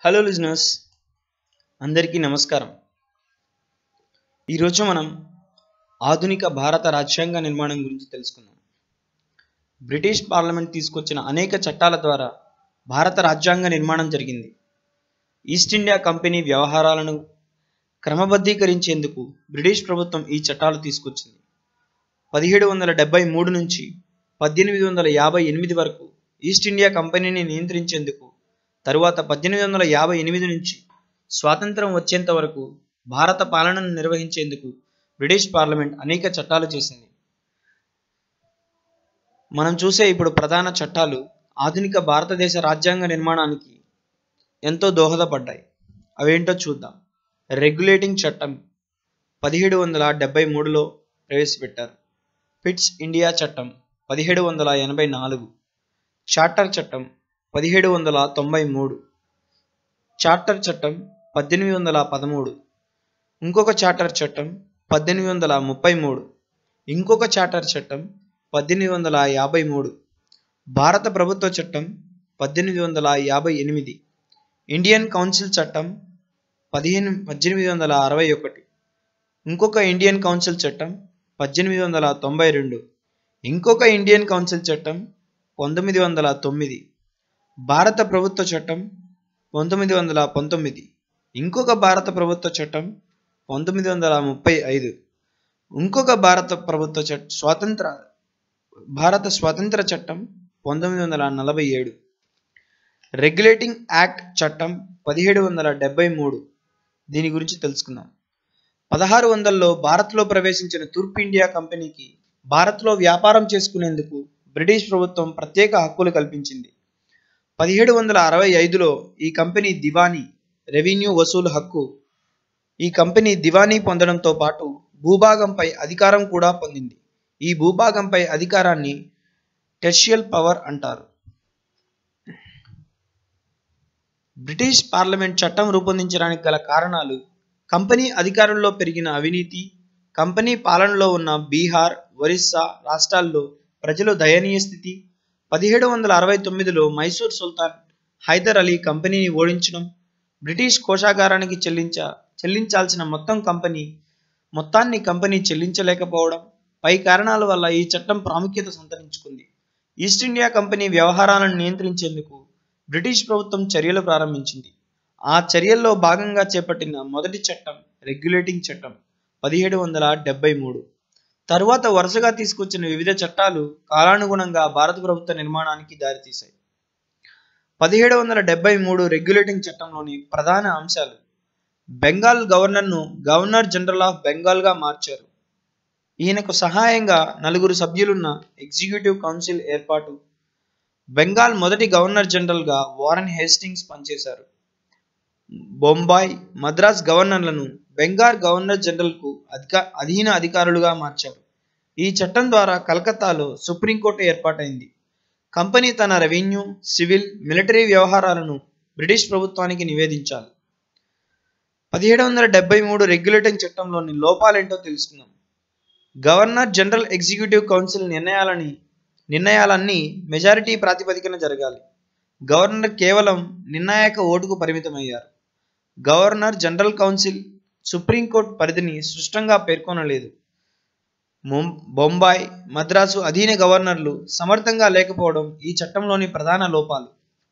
hello listeners అందరికీ నమస్కారం ఈరోజు మనం ఆధునిక భారత రాజ్యాంగ నిర్మాణం గురించి తెలుసుకుందాం బ్రిటిష్ పార్లమెంట్ తీసుకొచ్చిన అనేక చట్టాల ద్వారా భారత రాజ్యాంగ నిర్మాణం జరిగింది ఈస్ట్ ఇండియా కంపెనీ వ్యవహారాలను క్రమబద్ధీకరించేందుకు బ్రిటిష్ ప్రభుత్వం ఈ చట్టాలు తీసుకొచ్చింది పదిహేడు వందల డెబ్బై మూడు నుంచి పద్దెనిమిది వందల యాభై ఎనిమిది వరకు ఈస్ట్ ఇండియా కంపెనీని నియంత్రించేందుకు తరువాత పద్దెనిమిది వందల యాభై ఎనిమిది నుంచి స్వాతంత్రం వచ్చేంత వరకు భారత పాలనను నిర్వహించేందుకు బ్రిటిష్ పార్లమెంట్ అనేక చట్టాలు చేసింది మనం చూసే ఇప్పుడు ప్రధాన చట్టాలు ఆధునిక భారతదేశ రాజ్యాంగ నిర్మాణానికి ఎంతో దోహదపడ్డాయి అవేంటో చూద్దాం రెగ్యులేటింగ్ చట్టం పదిహేడు వందల డెబ్బై మూడులో ప్రవేశపెట్టారు పిట్స్ ఇండియా చట్టం పదిహేడు వందల ఎనభై నాలుగు చార్టర్ చట్టం పదిహేడు వందల తొంభై మూడు చార్టర్ చట్టం పద్దెనిమిది వందల పదమూడు ఇంకొక చార్టర్ చట్టం పద్దెనిమిది వందల ముప్పై మూడు ఇంకొక చార్టర్ చట్టం పద్దెనిమిది వందల యాభై మూడు భారత ప్రభుత్వ చట్టం పద్దెనిమిది వందల యాభై ఎనిమిది ఇండియన్ కౌన్సిల్ చట్టం పదిహేను పద్దెనిమిది వందల అరవై ఒకటి ఇంకొక ఇండియన్ కౌన్సిల్ చట్టం పద్దెనిమిది వందల తొంభై రెండు ఇంకొక ఇండియన్ కౌన్సిల్ చట్టం పంతొమ్మిది వందల తొమ్మిది భారత ప్రభుత్వ చట్టం పంతొమ్మిది వందల పంతొమ్మిది ఇంకొక భారత ప్రభుత్వ చట్టం పంతొమ్మిది వందల ముప్పై ఐదు ఇంకొక భారత ప్రభుత్వ చట్ట స్వాతంత్ర భారత స్వాతంత్ర చట్టం పంతొమ్మిది వందల నలభై ఏడు రెగ్యులేటింగ్ యాక్ట్ చట్టం పదిహేడు వందల డెబ్బై మూడు దీని గురించి తెలుసుకుందాం పదహారు వందల్లో భారత్లో ప్రవేశించిన తూర్పు ఇండియా కంపెనీకి భారత్లో వ్యాపారం చేసుకునేందుకు బ్రిటిష్ ప్రభుత్వం ప్రత్యేక హక్కులు కల్పించింది పదిహేడు వందల అరవై ఐదులో ఈ కంపెనీ దివానీ రెవెన్యూ వసూలు హక్కు ఈ కంపెనీ దివానీ పొందడంతో పాటు భూభాగంపై అధికారం కూడా పొందింది ఈ భూభాగంపై అధికారాన్ని టెర్షియల్ పవర్ అంటారు బ్రిటిష్ పార్లమెంట్ చట్టం రూపొందించడానికి గల కారణాలు కంపెనీ అధికారంలో పెరిగిన అవినీతి కంపెనీ పాలనలో ఉన్న బీహార్ ఒరిస్సా రాష్ట్రాల్లో ప్రజలు దయనీయ స్థితి పదిహేడు వందల అరవై తొమ్మిదిలో మైసూర్ సుల్తాన్ హైదర్ అలీ కంపెనీని ఓడించడం బ్రిటిష్ కోశాగారానికి చెల్లించ చెల్లించాల్సిన మొత్తం కంపెనీ మొత్తాన్ని కంపెనీ చెల్లించలేకపోవడం పై కారణాల వల్ల ఈ చట్టం ప్రాముఖ్యత సంతరించుకుంది ఈస్ట్ ఇండియా కంపెనీ వ్యవహారాలను నియంత్రించేందుకు బ్రిటిష్ ప్రభుత్వం చర్యలు ప్రారంభించింది ఆ చర్యల్లో భాగంగా చేపట్టిన మొదటి చట్టం రెగ్యులేటింగ్ చట్టం పదిహేడు వందల డెబ్బై మూడు తరువాత వరుసగా తీసుకొచ్చిన వివిధ చట్టాలు కాలానుగుణంగా భారత ప్రభుత్వ నిర్మాణానికి దారితీశాయి పదిహేడు వందల డెబ్బై మూడు రెగ్యులేటింగ్ చట్టంలోని ప్రధాన అంశాలు బెంగాల్ గవర్నర్ను గవర్నర్ జనరల్ ఆఫ్ బెంగాల్గా మార్చారు ఈయనకు సహాయంగా నలుగురు సభ్యులున్న ఎగ్జిక్యూటివ్ కౌన్సిల్ ఏర్పాటు బెంగాల్ మొదటి గవర్నర్ జనరల్గా వారన్ హేస్టింగ్స్ పనిచేశారు బొంబాయి మద్రాస్ గవర్నర్లను బెంగాల్ గవర్నర్ జనరల్కు అధిక అధీన అధికారులుగా మార్చారు ఈ చట్టం ద్వారా కలకత్తాలో సుప్రీంకోర్టు ఏర్పాటైంది కంపెనీ తన రెవెన్యూ సివిల్ మిలిటరీ వ్యవహారాలను బ్రిటిష్ ప్రభుత్వానికి నివేదించాలి పదిహేడు వందల డెబ్బై మూడు రెగ్యులేటింగ్ చట్టంలోని లోపాలేంటో తెలుసుకుందాం గవర్నర్ జనరల్ ఎగ్జిక్యూటివ్ కౌన్సిల్ నిర్ణయాలని నిర్ణయాలన్నీ మెజారిటీ ప్రాతిపదికన జరగాలి గవర్నర్ కేవలం నిర్ణాయక ఓటుకు పరిమితమయ్యారు గవర్నర్ జనరల్ కౌన్సిల్ సుప్రీంకోర్టు పరిధిని స్పష్టంగా పేర్కొనలేదు బొంబాయి మద్రాసు అధీన గవర్నర్లు సమర్థంగా లేకపోవడం ఈ చట్టంలోని ప్రధాన లోపాలు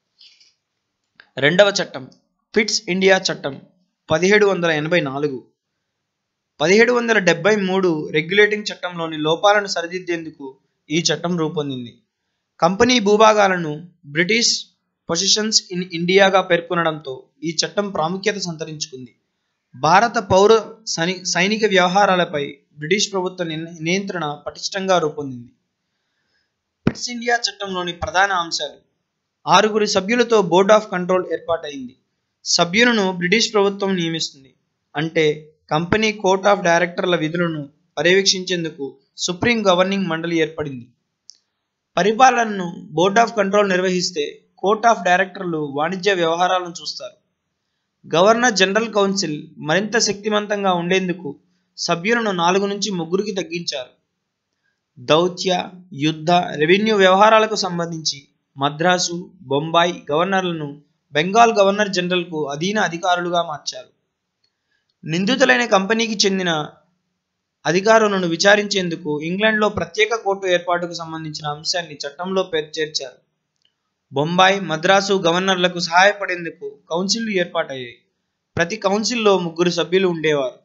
రెండవ చట్టం ఫిట్స్ ఇండియా చట్టం పదిహేడు వందల ఎనభై నాలుగు పదిహేడు వందల డెబ్బై మూడు రెగ్యులేటింగ్ చట్టంలోని లోపాలను సరిదిద్దేందుకు ఈ చట్టం రూపొందింది కంపెనీ భూభాగాలను బ్రిటిష్ పొజిషన్స్ ఇన్ ఇండియాగా పేర్కొనడంతో ఈ చట్టం ప్రాముఖ్యత సంతరించుకుంది భారత పౌర సైనిక వ్యవహారాలపై బ్రిటిష్ ప్రభుత్వ నియంత్రణ పటిష్టంగా రూపొందింది బ్రిటిష్ ఇండియా చట్టంలోని ప్రధాన అంశాలు ఆరుగురి సభ్యులతో బోర్డ్ ఆఫ్ కంట్రోల్ ఏర్పాటైంది సభ్యులను బ్రిటిష్ ప్రభుత్వం నియమిస్తుంది అంటే కంపెనీ కోర్ట్ ఆఫ్ డైరెక్టర్ల విధులను పర్యవేక్షించేందుకు సుప్రీం గవర్నింగ్ మండలి ఏర్పడింది పరిపాలనను బోర్డ్ ఆఫ్ కంట్రోల్ నిర్వహిస్తే కోర్ట్ ఆఫ్ డైరెక్టర్లు వాణిజ్య వ్యవహారాలను చూస్తారు గవర్నర్ జనరల్ కౌన్సిల్ మరింత శక్తివంతంగా ఉండేందుకు సభ్యులను నాలుగు నుంచి ముగ్గురికి తగ్గించారు దౌత్య యుద్ధ రెవెన్యూ వ్యవహారాలకు సంబంధించి మద్రాసు బొంబాయి గవర్నర్లను బెంగాల్ గవర్నర్ జనరల్కు అధీన అధికారులుగా మార్చారు నిందితులైన కంపెనీకి చెందిన అధికారులను విచారించేందుకు ఇంగ్లాండ్లో ప్రత్యేక కోర్టు ఏర్పాటుకు సంబంధించిన అంశాన్ని చట్టంలో పేరు చేర్చారు బొంబాయి మద్రాసు గవర్నర్లకు సహాయపడేందుకు కౌన్సిళ్లు ఏర్పాటయ్యాయి ప్రతి కౌన్సిల్లో ముగ్గురు సభ్యులు ఉండేవారు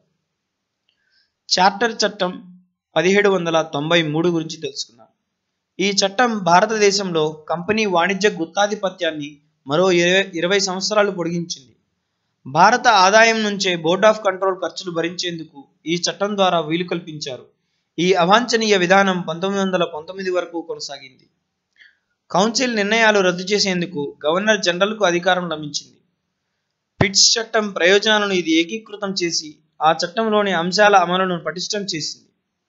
చార్టర్ చట్టం పదిహేడు వందల తొంభై మూడు గురించి తెలుసుకుందాం ఈ చట్టం భారతదేశంలో కంపెనీ వాణిజ్య గుత్తాధిపత్యాన్ని మరో ఇరవై ఇరవై సంవత్సరాలు పొడిగించింది భారత ఆదాయం నుంచే బోర్డ్ ఆఫ్ కంట్రోల్ ఖర్చులు భరించేందుకు ఈ చట్టం ద్వారా వీలు కల్పించారు ఈ అవాంఛనీయ విధానం పంతొమ్మిది వందల పంతొమ్మిది వరకు కొనసాగింది కౌన్సిల్ నిర్ణయాలు రద్దు చేసేందుకు గవర్నర్ జనరల్కు అధికారం లభించింది పిట్స్ చట్టం ప్రయోజనాలను ఇది ఏకీకృతం చేసి ఆ చట్టంలోని అంశాల అమలును పటిష్టం చేసింది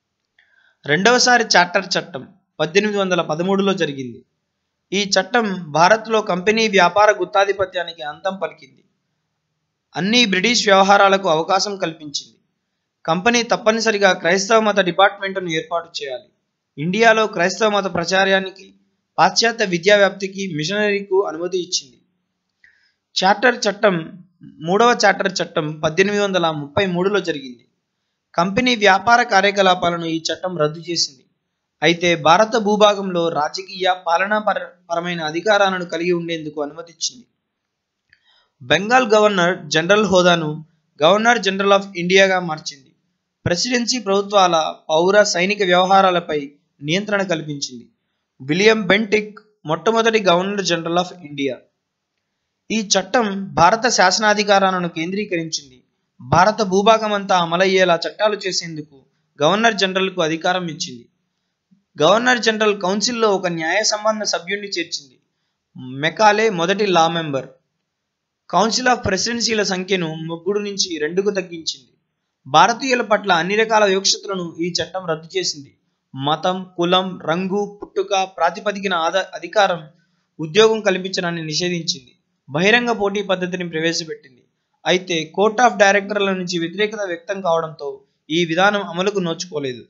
రెండవసారి చార్టర్ చట్టం పద్దెనిమిది వందల పదమూడులో జరిగింది ఈ చట్టం భారత్లో కంపెనీ వ్యాపార గుత్తాధిపత్యానికి అంతం పలికింది అన్ని బ్రిటిష్ వ్యవహారాలకు అవకాశం కల్పించింది కంపెనీ తప్పనిసరిగా క్రైస్తవ మత డిపార్ట్మెంట్ను ఏర్పాటు చేయాలి ఇండియాలో క్రైస్తవ మత ప్రచారానికి పాశ్చాత్య విద్యా వ్యాప్తికి మిషనరీకు అనుమతి ఇచ్చింది చార్టర్ చట్టం మూడవ చార్టర్ చట్టం పద్దెనిమిది వందల ముప్పై మూడులో జరిగింది కంపెనీ వ్యాపార కార్యకలాపాలను ఈ చట్టం రద్దు చేసింది అయితే భారత భూభాగంలో రాజకీయ పాలనా పరమైన అధికారాలను కలిగి ఉండేందుకు అనుమతిచ్చింది బెంగాల్ గవర్నర్ జనరల్ హోదాను గవర్నర్ జనరల్ ఆఫ్ ఇండియాగా మార్చింది ప్రెసిడెన్సీ ప్రభుత్వాల పౌర సైనిక వ్యవహారాలపై నియంత్రణ కల్పించింది విలియం బెంటిక్ మొట్టమొదటి గవర్నర్ జనరల్ ఆఫ్ ఇండియా ఈ చట్టం భారత శాసనాధికారాలను కేంద్రీకరించింది భారత భూభాగం అంతా అమలయ్యేలా చట్టాలు చేసేందుకు గవర్నర్ జనరల్కు అధికారం ఇచ్చింది గవర్నర్ జనరల్ కౌన్సిల్లో ఒక న్యాయ సంబంధ సభ్యుడిని చేర్చింది మెకాలే మొదటి లా మెంబర్ కౌన్సిల్ ఆఫ్ ప్రెసిడెన్సీల సంఖ్యను ముగ్గురు నుంచి రెండుకు తగ్గించింది భారతీయుల పట్ల అన్ని రకాల వివక్షతలను ఈ చట్టం రద్దు చేసింది మతం కులం రంగు పుట్టుక ప్రాతిపదికన ఆద అధికారం ఉద్యోగం కల్పించడాన్ని నిషేధించింది బహిరంగ పోటీ పద్ధతిని ప్రవేశపెట్టింది అయితే కోర్ట్ ఆఫ్ డైరెక్టర్ల నుంచి వ్యతిరేకత వ్యక్తం కావడంతో ఈ విధానం అమలుకు నోచుకోలేదు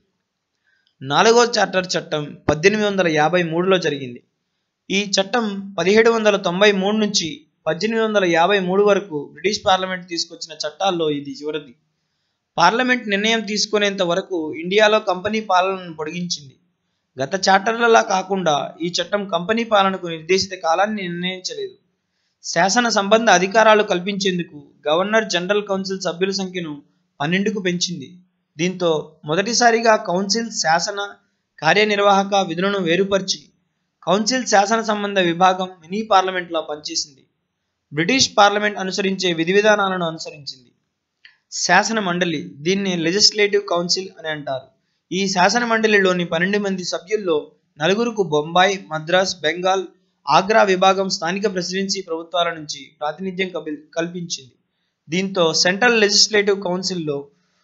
నాలుగో చార్టర్ చట్టం పద్దెనిమిది వందల యాభై మూడులో జరిగింది ఈ చట్టం పదిహేడు వందల తొంభై మూడు నుంచి పద్దెనిమిది వందల యాభై మూడు వరకు బ్రిటిష్ పార్లమెంట్ తీసుకొచ్చిన చట్టాల్లో ఇది చివరిది పార్లమెంట్ నిర్ణయం తీసుకునేంత వరకు ఇండియాలో కంపెనీ పాలనను పొడిగించింది గత చార్టర్లలా కాకుండా ఈ చట్టం కంపెనీ పాలనకు నిర్దేశిత కాలాన్ని నిర్ణయించలేదు శాసన సంబంధ అధికారాలు కల్పించేందుకు గవర్నర్ జనరల్ కౌన్సిల్ సభ్యుల సంఖ్యను పన్నెండుకు పెంచింది దీంతో మొదటిసారిగా కౌన్సిల్ శాసన కార్యనిర్వాహక విధులను వేరుపరిచి కౌన్సిల్ శాసన సంబంధ విభాగం మినీ పార్లమెంట్లా పనిచేసింది బ్రిటిష్ పార్లమెంట్ అనుసరించే విధి విధానాలను అనుసరించింది శాసన మండలి దీన్ని లెజిస్లేటివ్ కౌన్సిల్ అని అంటారు ఈ శాసన మండలిలోని పన్నెండు మంది సభ్యుల్లో నలుగురుకు బొంబాయి మద్రాస్ బెంగాల్ ఆగ్రా విభాగం స్థానిక ప్రెసిడెన్సీ ప్రభుత్వాల నుంచి ప్రాతినిధ్యం కల్పించింది దీంతో సెంట్రల్ లెజిస్లేటివ్ కౌన్సిల్లో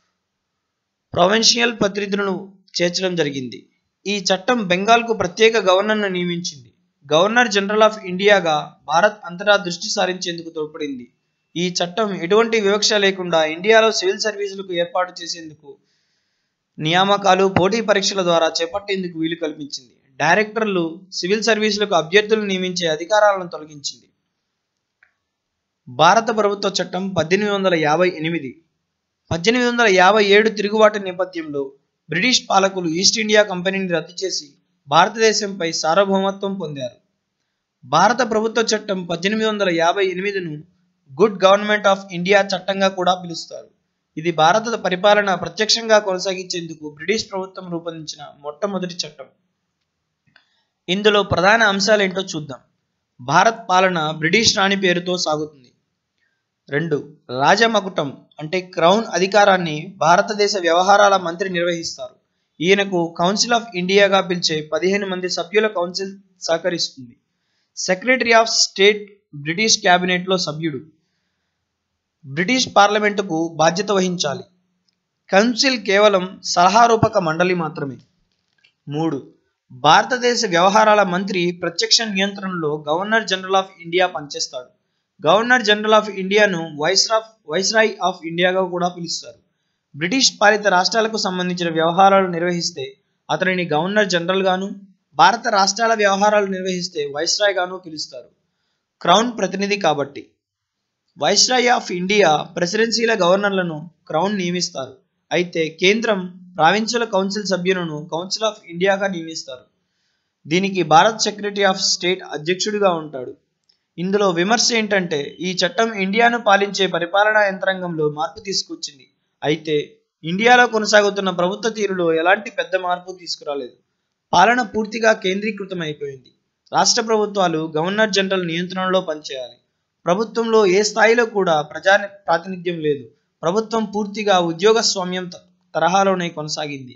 ప్రొవిన్షియల్ ప్రతినిధులను చేర్చడం జరిగింది ఈ చట్టం బెంగాల్కు ప్రత్యేక గవర్నర్ను నియమించింది గవర్నర్ జనరల్ ఆఫ్ ఇండియాగా భారత్ అంతటా దృష్టి సారించేందుకు తోడ్పడింది ఈ చట్టం ఎటువంటి వివక్ష లేకుండా ఇండియాలో సివిల్ సర్వీసులకు ఏర్పాటు చేసేందుకు నియామకాలు పోటీ పరీక్షల ద్వారా చేపట్టేందుకు వీలు కల్పించింది డైరెక్టర్లు సివిల్ సర్వీసులకు అభ్యర్థులు నియమించే అధికారాలను తొలగించింది భారత ప్రభుత్వ చట్టం పద్దెనిమిది వందల యాభై ఎనిమిది పద్దెనిమిది వందల యాభై ఏడు తిరుగుబాటు నేపథ్యంలో బ్రిటిష్ పాలకులు ఈస్ట్ ఇండియా కంపెనీని రద్దు చేసి భారతదేశంపై సార్వభౌమత్వం పొందారు భారత ప్రభుత్వ చట్టం పద్దెనిమిది వందల యాభై ఎనిమిదిను గుడ్ గవర్నమెంట్ ఆఫ్ ఇండియా చట్టంగా కూడా పిలుస్తారు ఇది భారత పరిపాలన ప్రత్యక్షంగా కొనసాగించేందుకు బ్రిటిష్ ప్రభుత్వం రూపొందించిన మొట్టమొదటి చట్టం ఇందులో ప్రధాన అంశాలేంటో చూద్దాం భారత్ పాలన బ్రిటిష్ రాణి పేరుతో సాగుతుంది రెండు రాజమకుటం అంటే క్రౌన్ అధికారాన్ని భారతదేశ వ్యవహారాల మంత్రి నిర్వహిస్తారు ఈయనకు కౌన్సిల్ ఆఫ్ ఇండియాగా పిలిచే పదిహేను మంది సభ్యుల కౌన్సిల్ సహకరిస్తుంది సెక్రటరీ ఆఫ్ స్టేట్ బ్రిటిష్ క్యాబినెట్లో సభ్యుడు బ్రిటిష్ పార్లమెంటుకు బాధ్యత వహించాలి కౌన్సిల్ కేవలం సలహారూపక మండలి మాత్రమే మూడు భారతదేశ వ్యవహారాల మంత్రి ప్రత్యక్ష నియంత్రణలో గవర్నర్ జనరల్ ఆఫ్ ఇండియా పనిచేస్తాడు గవర్నర్ జనరల్ ఆఫ్ ఇండియాను వైస్రాఫ్ వైస్రాయ్ ఆఫ్ ఇండియాగా కూడా పిలుస్తారు బ్రిటిష్ పాలిత రాష్ట్రాలకు సంబంధించిన వ్యవహారాలు నిర్వహిస్తే అతనిని గవర్నర్ జనరల్ గాను భారత రాష్ట్రాల వ్యవహారాలు నిర్వహిస్తే వైస్రాయ్ గాను పిలుస్తారు క్రౌన్ ప్రతినిధి కాబట్టి వైస్రాయ్ ఆఫ్ ఇండియా ప్రెసిడెన్సీల గవర్నర్లను క్రౌన్ నియమిస్తారు అయితే కేంద్రం ప్రావిన్షియల్ కౌన్సిల్ సభ్యులను కౌన్సిల్ ఆఫ్ ఇండియాగా నియమిస్తారు దీనికి భారత్ సెక్రటరీ ఆఫ్ స్టేట్ అధ్యక్షుడిగా ఉంటాడు ఇందులో విమర్శ ఏంటంటే ఈ చట్టం ఇండియాను పాలించే పరిపాలనా యంత్రాంగంలో మార్పు తీసుకొచ్చింది అయితే ఇండియాలో కొనసాగుతున్న ప్రభుత్వ తీరులో ఎలాంటి పెద్ద మార్పు తీసుకురాలేదు పాలన పూర్తిగా కేంద్రీకృతం అయిపోయింది రాష్ట్ర ప్రభుత్వాలు గవర్నర్ జనరల్ నియంత్రణలో పనిచేయాలి ప్రభుత్వంలో ఏ స్థాయిలో కూడా ప్రజా ప్రాతినిధ్యం లేదు ప్రభుత్వం పూర్తిగా ఉద్యోగస్వామ్యం త- తరహాలోనే కొనసాగింది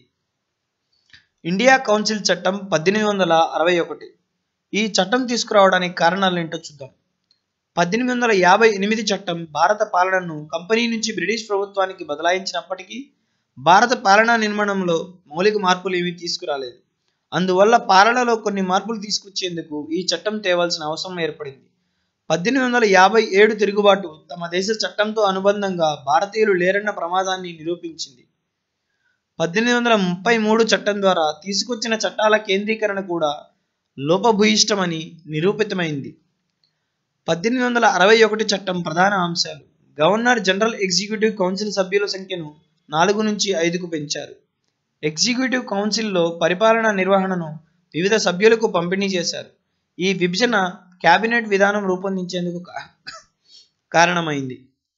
ఇండియా కౌన్సిల్ చట్టం పద్దెనిమిది వందల అరవై ఒకటి ఈ చట్టం తీసుకురావడానికి కారణాలు ఏంటో చూద్దాం పద్దెనిమిది వందల యాభై ఎనిమిది చట్టం భారత పాలనను కంపెనీ నుంచి బ్రిటిష్ ప్రభుత్వానికి బదలాయించినప్పటికీ భారత పాలనా నిర్మాణంలో మౌలిక మార్పులు ఏమీ తీసుకురాలేదు అందువల్ల పాలనలో కొన్ని మార్పులు తీసుకొచ్చేందుకు ఈ చట్టం తేవాల్సిన అవసరం ఏర్పడింది పద్దెనిమిది వందల యాభై ఏడు తిరుగుబాటు తమ దేశ చట్టంతో అనుబంధంగా భారతీయులు లేరన్న ప్రమాదాన్ని నిరూపించింది పద్దెనిమిది వందల ముప్పై మూడు చట్టం ద్వారా తీసుకొచ్చిన చట్టాల కేంద్రీకరణ కూడా లోపభూయిష్టమని నిరూపితమైంది పద్దెనిమిది వందల అరవై ఒకటి చట్టం ప్రధాన అంశాలు గవర్నర్ జనరల్ ఎగ్జిక్యూటివ్ కౌన్సిల్ సభ్యుల సంఖ్యను నాలుగు నుంచి ఐదుకు పెంచారు ఎగ్జిక్యూటివ్ కౌన్సిల్లో పరిపాలనా నిర్వహణను వివిధ సభ్యులకు పంపిణీ చేశారు ఈ విభజన కేబినెట్ విధానం రూపొందించేందుకు కా- కారణమైంది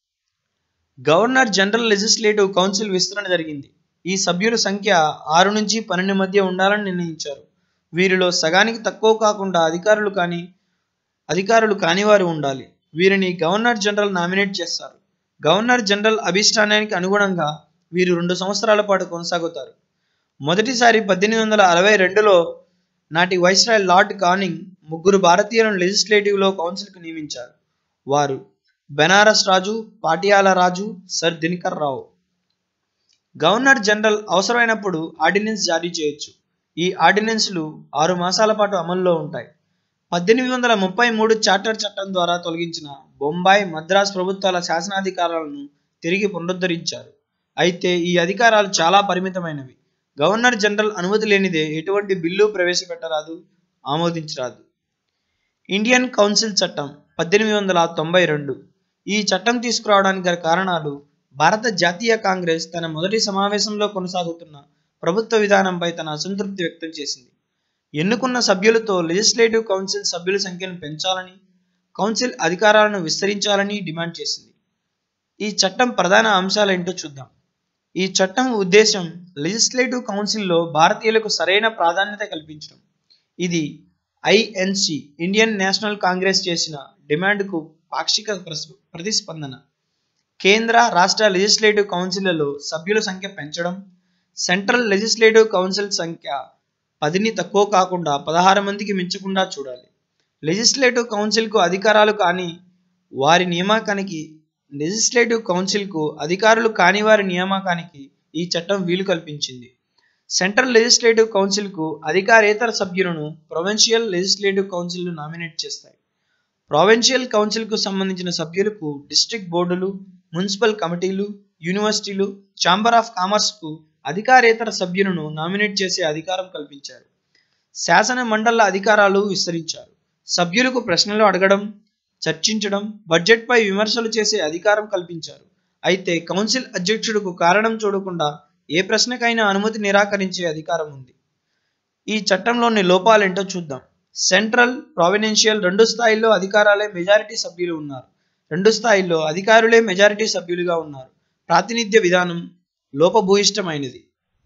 గవర్నర్ జనరల్ లెజిస్లేటివ్ కౌన్సిల్ విస్తరణ జరిగింది ఈ సభ్యుల సంఖ్య ఆరు నుంచి పన్నెండు మధ్య ఉండాలని నిర్ణయించారు వీరిలో సగానికి తక్కువ కాకుండా అధికారులు కానీ అధికారులు కానివారు ఉండాలి వీరిని గవర్నర్ జనరల్ నామినేట్ చేస్తారు గవర్నర్ జనరల్ అభిష్టానానికి అనుగుణంగా వీరు రెండు సంవత్సరాల పాటు కొనసాగుతారు మొదటిసారి పద్దెనిమిది వందల అరవై రెండులో నాటి వైస్రాయ్ లార్డ్ కానింగ్ ముగ్గురు భారతీయులను లెజిస్లేటివ్లో కౌన్సిల్కు నియమించారు వారు బెనారస్ రాజు పాటియాలా రాజు sir Dinkar Rao governor general అవసరమైనప్పుడు ఆర్డినెన్స్ జారీ చేయొచ్చు ఈ ఆర్డినెన్స్లు ఆరు మాసాల పాటు అమల్లో ఉంటాయి పద్దెనిమిది వందల ముప్పై మూడు చార్టర్ చట్టం ద్వారా తొలగించిన బొంబాయి మద్రాస్ ప్రభుత్వాల శాసనాధికారాలను తిరిగి పునరుద్ధరించారు అయితే ఈ అధికారాలు చాలా పరిమితమైనవి గవర్నర్ జనరల్ అనుమతి లేనిదే ఎటువంటి బిల్లు ప్రవేశపెట్టరాదు ఆమోదించరాదు ఇండియన్ కౌన్సిల్ చట్టం పద్దెనిమిది వందల తొంభై రెండు ఈ చట్టం తీసుకురావడానికి గల కారణాలు భారత జాతీయ కాంగ్రెస్ తన మొదటి సమావేశంలో కొనసాగుతున్న ప్రభుత్వ విధానంపై తన అసంతృప్తి వ్యక్తం చేసింది ఎన్నుకున్న సభ్యులతో లెజిస్లేటివ్ కౌన్సిల్ సభ్యుల సంఖ్యను పెంచాలని కౌన్సిల్ అధికారాలను విస్తరించాలని డిమాండ్ చేసింది ఈ చట్టం ప్రధాన అంశాలేంటో చూద్దాం ఈ చట్టం ఉద్దేశం లెజిస్లేటివ్ కౌన్సిల్లో భారతీయులకు సరైన ప్రాధాన్యత కల్పించడం ఇది ఐఎన్సి ఇండియన్ నేషనల్ కాంగ్రెస్ చేసిన డిమాండ్కు పాక్షిక ప్రస్- ప్రతిస్పందన కేంద్ర రాష్ట్ర లెజిస్లేటివ్ కౌన్సిళ్లలో సభ్యుల సంఖ్య పెంచడం సెంట్రల్ లెజిస్లేటివ్ కౌన్సిల్ సంఖ్య పదిని తక్కువ కాకుండా పదహారు మందికి మించకుండా చూడాలి లెజిస్లేటివ్ కౌన్సిల్కు అధికారాలు కానీ వారి నియామకానికి లెజిస్లేటివ్ కౌన్సిల్కు అధికారులు కాని వారి నియామకానికి ఈ చట్టం వీలు కల్పించింది సెంట్రల్ లెజిస్లేటివ్ కౌన్సిల్కు అధికారేతర సభ్యులను ప్రొవిన్షియల్ లెజిస్లేటివ్ కౌన్సిల్ను నామినేట్ చేస్తాయి ప్రావిన్షియల్ కౌన్సిల్కు సంబంధించిన సభ్యులకు డిస్ట్రిక్ట్ బోర్డులు మున్సిపల్ కమిటీలు యూనివర్సిటీలు ఛాంబర్ ఆఫ్ కామర్స్కు అధికారేతర సభ్యులను నామినేట్ చేసే అధికారం కల్పించారు శాసన మండళ్ల అధికారాలు విస్తరించారు సభ్యులకు ప్రశ్నలు అడగడం చర్చించడం బడ్జెట్పై విమర్శలు చేసే అధికారం కల్పించారు అయితే కౌన్సిల్ అధ్యక్షుడుకు కారణం చూడకుండా ఏ ప్రశ్నకైనా అనుమతి నిరాకరించే అధికారం ఉంది ఈ చట్టంలోని లోపాలేంటో చూద్దాం సెంట్రల్ ప్రావినెన్షియల్ రెండు స్థాయిల్లో అధికారాలే మెజారిటీ సభ్యులు ఉన్నారు రెండు స్థాయిల్లో అధికారులే మెజారిటీ సభ్యులుగా ఉన్నారు ప్రాతినిధ్య విధానం లోపభూయిష్టమైనది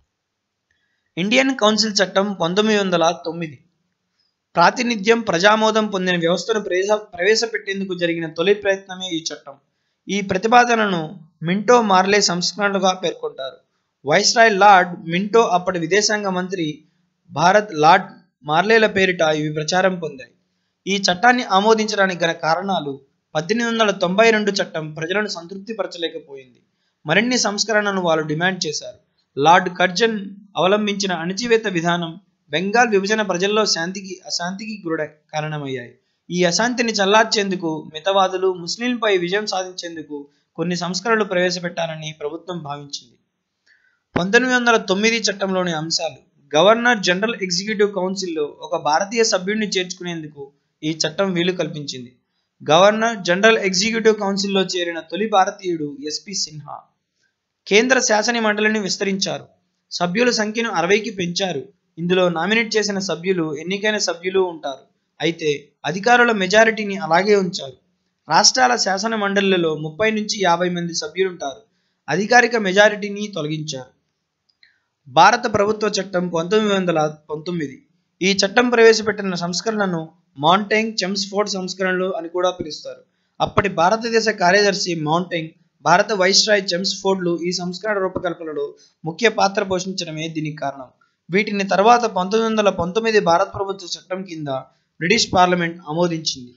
ఇండియన్ కౌన్సిల్ చట్టం పంతొమ్మిది వందల తొమ్మిది ప్రాతినిధ్యం ప్రజామోదం పొందిన వ్యవస్థను ప్రవేశ ప్రవేశపెట్టేందుకు జరిగిన తొలి ప్రయత్నమే ఈ చట్టం ఈ ప్రతిపాదనను మింటో మార్లే సంస్కరణలుగా పేర్కొంటారు వైస్రాయ్ లార్డ్ మింటో అప్పటి విదేశాంగ మంత్రి భారత్ లార్డ్ మార్లేల పేరిట ఇవి ప్రచారం పొందాయి ఈ చట్టాన్ని ఆమోదించడానికి గల కారణాలు పద్దెనిమిది వందల తొంభై రెండు చట్టం ప్రజలను సంతృప్తిపరచలేకపోయింది మరిన్ని సంస్కరణను వాళ్ళు డిమాండ్ చేశారు లార్డ్ కర్జన్ అవలంబించిన అణచివేత విధానం బెంగాల్ విభజన ప్రజల్లో శాంతికి అశాంతికి గుర కారణమయ్యాయి ఈ అశాంతిని చల్లార్చేందుకు మితవాదులు ముస్లింలపై విజయం సాధించేందుకు కొన్ని సంస్కరణలు ప్రవేశపెట్టాలని ప్రభుత్వం భావించింది పంతొమ్మిది వందల తొమ్మిది చట్టంలోని అంశాలు గవర్నర్ జనరల్ ఎగ్జిక్యూటివ్ కౌన్సిల్లో ఒక భారతీయ సభ్యుడిని చేర్చుకునేందుకు ఈ చట్టం వీలు కల్పించింది గవర్నర్ జనరల్ ఎగ్జిక్యూటివ్ కౌన్సిల్లో చేరిన తొలి భారతీయుడు ఎస్పి సిన్హా కేంద్ర శాసన మండలిని విస్తరించారు సభ్యుల సంఖ్యను అరవైకి పెంచారు ఇందులో నామినేట్ చేసిన సభ్యులు ఎన్నికైన సభ్యులు ఉంటారు అయితే అధికారుల మెజారిటీని అలాగే ఉంచారు రాష్ట్రాల శాసన మండళ్లలో ముప్పై నుంచి యాభై మంది సభ్యులుంటారు అధికారిక మెజారిటీని తొలగించారు భారత ప్రభుత్వ చట్టం పంతొమ్మిది వందల పంతొమ్మిది ఈ చట్టం ప్రవేశపెట్టిన సంస్కరణను మౌంటైన్ చెమ్స్ఫోర్డ్ సంస్కరణలు అని కూడా పిలుస్తారు అప్పటి భారతదేశ కార్యదర్శి మౌంటైన్ భారత వైస్రాయ్ చెమ్స్ఫోర్డ్లు ఈ సంస్కరణ రూపకల్పనలో ముఖ్య పాత్ర పోషించడమే దీనికి కారణం వీటిని తర్వాత పంతొమ్మిది వందల పంతొమ్మిది భారత ప్రభుత్వ చట్టం కింద బ్రిటిష్ పార్లమెంట్ ఆమోదించింది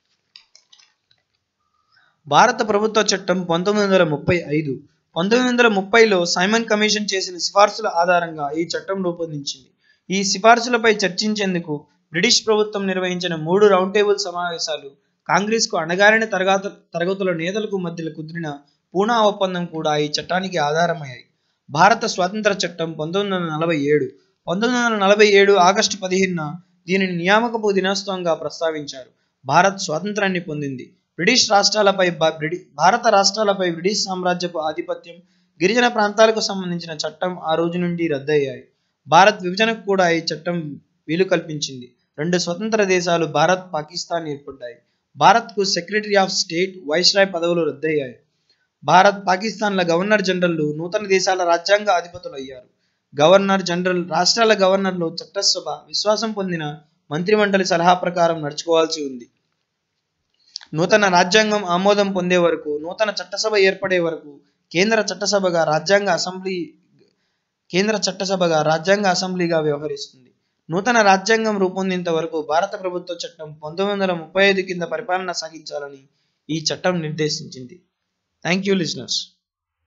భారత ప్రభుత్వ చట్టం పంతొమ్మిది వందల ముప్పై ఐదు పంతొమ్మిది వందల ముప్పైలో సైమన్ కమిషన్ చేసిన సిఫార్సుల ఆధారంగా ఈ చట్టం రూపొందించింది ఈ సిఫార్సులపై చర్చించేందుకు బ్రిటిష్ ప్రభుత్వం నిర్వహించిన మూడు రౌండ్ టేబుల్ సమావేశాలు కాంగ్రెస్కు అణగారిన తరగత తరగతుల నేతలకు మధ్య కుదిరిన పూనా ఒప్పందం కూడా ఈ చట్టానికి ఆధారమయ్యాయి భారత స్వాతంత్ర చట్టం పంతొమ్మిది వందల నలభై ఏడు పంతొమ్మిది వందల నలభై ఏడు ఆగస్టు పదిహేనున దీనిని నియామకపు దినోత్సవంగా ప్రస్తావించారు భారత్ స్వాతంత్రాన్ని పొందింది బ్రిటిష్ రాష్ట్రాలపై బ- బ్రిటి- భారత రాష్ట్రాలపై బ్రిటిష్ సామ్రాజ్యపు ఆధిపత్యం గిరిజన ప్రాంతాలకు సంబంధించిన చట్టం ఆ రోజు నుండి రద్దయ్యాయి భారత్ విభజనకు కూడా ఈ చట్టం వీలు కల్పించింది రెండు స్వతంత్ర దేశాలు భారత్ పాకిస్తాన్ ఏర్పడ్డాయి భారత్కు సెక్రటరీ ఆఫ్ స్టేట్ వైస్రాయ్ పదవులు రద్దయ్యాయి భారత్ పాకిస్తాన్ల గవర్నర్ జనరల్లు నూతన దేశాల రాజ్యాంగ అధిపతులు అయ్యారు గవర్నర్ జనరల్ రాష్ట్రాల గవర్నర్లు చట్టసభ విశ్వాసం పొందిన మంత్రిమండలి సలహా ప్రకారం నడుచుకోవాల్సి ఉంది నూతన రాజ్యాంగం ఆమోదం పొందే వరకు నూతన చట్టసభ ఏర్పడే వరకు కేంద్ర చట్టసభగా రాజ్యాంగ అసెంబ్లీ కేంద్ర చట్టసభగా రాజ్యాంగ అసెంబ్లీగా వ్యవహరిస్తుంది నూతన రాజ్యాంగం రూపొందేంత వరకు భారత ప్రభుత్వ చట్టం పంతొమ్మిది వందల ముప్పై ఐదు కింద పరిపాలన సాగించాలని ఈ చట్టం నిర్దేశించింది థ్యాంక్ యూ లిజనర్స్